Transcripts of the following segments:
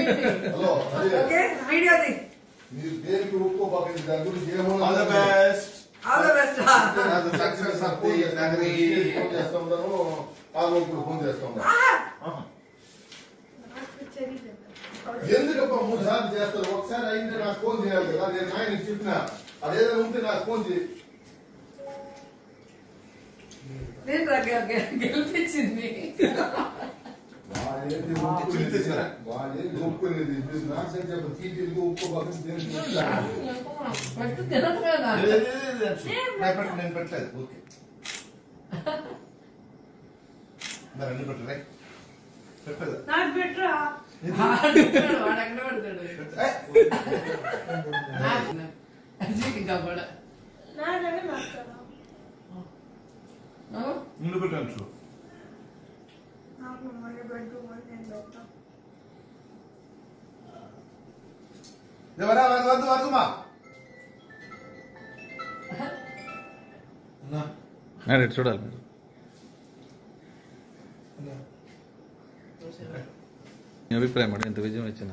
Hello అదే okay వీడియోది మీరు దేనికి ఒప్పుకోబాకండి దాని గురించి ఏమో all the best all the best అది సక్సెస్ ఫోన్ చేస్తా ఉన్నాను పాల్గొప్పుడు ఫోన్ చేస్తా ఉన్నాను ఎందుకప్ప మూడు సార్లు చేస్తారు ఒకసారి అయింటే నాకు ఫోన్ చేయాలి కదా నేను ఆయనకి చెప్పిన అదేదైనా ఉంటే నాకు ఫోన్ చేయి నేను రా- గె- గె- గెలిపించింది వాళ్ళేంటి ఒప్పుకునేది? వాళ్ళేంటి ఒప్పుకునేది మీరు నాకు సరి చెప్పండి చీటీలు ఒప్పుకోబాకండి దేనికి పట్టు తినదు కదా నేను నేను పెట్టలేదు ఓకే మరి అన్ని పెట్టలే పెట్టలేదు నాకు బెటరా వాడు ఉంటాడు, వాడు ఎక్కడ పడతాడు అజీకి కబడ నాదనే మాట్లాడా ముందు పెట్టాను చూ నాకు మళ్ళీ పెట్టు మళ్ళీ నేను పెడతా ఎవరా వద్దు వద్దు వద్దుమా అరే ఇటు చూడాలి మీరు మీ అభిప్రాయం మేడం ఎంత విజయం ఇచ్చిన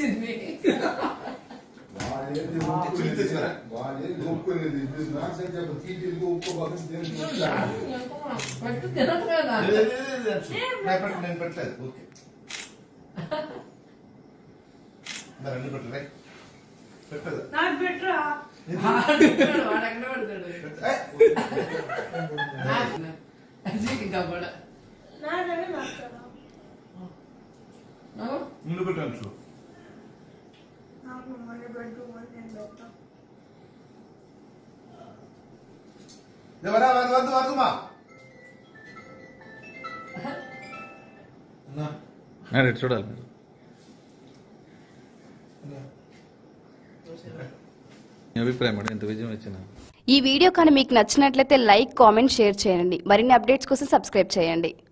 వాళ్ళేంటి ఒప్పుకునేది? వాళ్ళేంటి ఒప్పుకునేది మీరు నాకు సరి చెప్పండి చీటీలు ఒప్పుకోబాకండి దేనికి పట్టు తినదు కదా నేను నేను పెట్టలేదు ఓకే మరి అన్ని పెట్టలే పెట్టలేదు నాకు బెటరా వాడు ఉంటాడు, వాడు ఎక్కడ పడతాడు అజీకి కబడ నాదనే మాట్లాడా ముందు పెట్టాను చూ నాకు మళ్ళీ పెట్టు మళ్ళీ నేను పెడతా ఎవరా వద్దు వద్దు వద్దుమా అరే ఇటు చూడాలి మీరు మీ అభిప్రాయం మేడం ఎంత విజయం ఇచ్చిన ఈ వీడియో కానీ మీకు నచ్చినట్లయితే లైక్ కామెంట్ షేర్ చేయండి మరిన్ని అప్డేట్స్ కోసం సబ్స్క్రైబ్ చేయండి